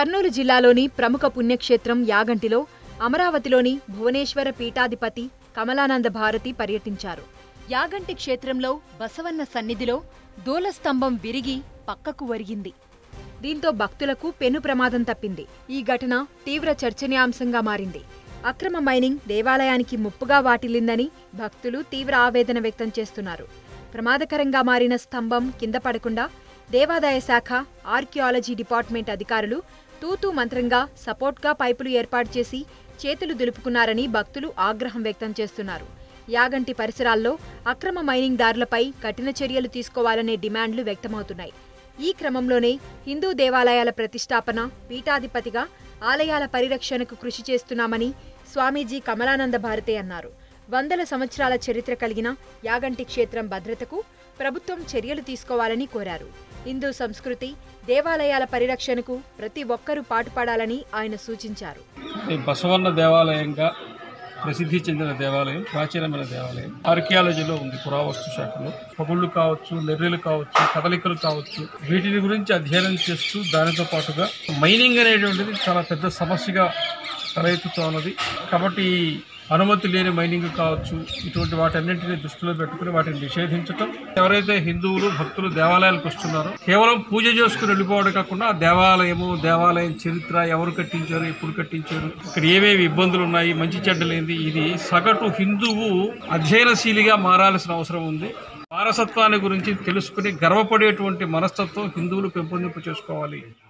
కర్నూలు జిల్లాలోని ప్రముఖ పుణ్యక్షేత్రం యాగంటిలో అమరావతిలోని భువనేశ్వర పీఠాధిపతి కమలానంద భారతి పర్యటించారు యాగంటి క్షేత్రంలో బసవన్న సన్నిధిలో దూలస్తంభం విరిగి పక్కకు ఒరిగింది దీంతో భక్తులకు పెను ప్రమాదం తప్పింది ఈ ఘటన తీవ్ర చర్చనీయాంశంగా మారింది అక్రమ మైనింగ్ దేవాలయానికి ముప్పుగా వాటిల్లిందని భక్తులు తీవ్ర ఆవేదన వ్యక్తం చేస్తున్నారు ప్రమాదకరంగా మారిన స్తంభం కింద పడకుండా దేవాదాయ శాఖ ఆర్కియాలజీ డిపార్ట్మెంట్ అధికారులు తూతూ మంత్రంగా సపోర్ట్గా పైపులు ఏర్పాటు చేసి చేతులు దులుపుకున్నారని భక్తులు ఆగ్రహం వ్యక్తం చేస్తున్నారు యాగంటి పరిసరాల్లో అక్రమ మైనింగ్ దారులపై కఠిన చర్యలు తీసుకోవాలనే డిమాండ్లు వ్యక్తమవుతున్నాయి ఈ క్రమంలోనే హిందూ దేవాలయాల ప్రతిష్టాపన పీఠాధిపతిగా ఆలయాల పరిరక్షణకు కృషి చేస్తున్నామని స్వామీజీ కమలానంద భారతే అన్నారు వందల సంవత్సరాల చరిత్ర కలిగిన యాగంటి క్షేత్రం భద్రతకు ప్రభుత్వం చర్యలు తీసుకోవాలని కోరారు హిందూ సంస్కృతి దేవాలయాల పరిరక్షణకు ప్రతి ఒక్కరూ పాటుపడాలని ఆయన సూచించారు ఈ బసవన్న దేవాలయంగా ప్రసిద్ధి చెందిన దేవాలయం ప్రాచీనమైన దేవాలయం ఆర్కియాలజీలో ఉంది పురావస్తు శాఖలో పగుళ్ళు కావచ్చు నెర్రెలు కావచ్చు కదలికలు కావచ్చు వీటిని గురించి అధ్యయనం చేస్తూ దానితో పాటుగా మైనింగ్ అనేటువంటిది చాలా పెద్ద సమస్యగా తలెత్తుతూ ఉన్నది కాబట్టి అనుమతి లేని మైనింగ్ కావచ్చు ఇటువంటి వాటన్నింటినీ దృష్టిలో పెట్టుకుని వాటిని నిషేధించటం ఎవరైతే హిందువులు భక్తులు దేవాలయాలకు వస్తున్నారో కేవలం పూజ చేసుకుని వెళ్ళిపోవడం కాకుండా ఆ దేవాలయము దేవాలయం చరిత్ర ఎవరు కట్టించారు ఎప్పుడు కట్టించారు ఇక్కడ ఏమేమి ఇబ్బందులు ఉన్నాయి మంచి చెడ్డలేంది ఇది సగటు హిందువు అధ్యయనశీలిగా మారాల్సిన అవసరం ఉంది వారసత్వాన్ని గురించి తెలుసుకుని గర్వపడేటువంటి మనస్తత్వం హిందువులు పెంపొందింపు చేసుకోవాలి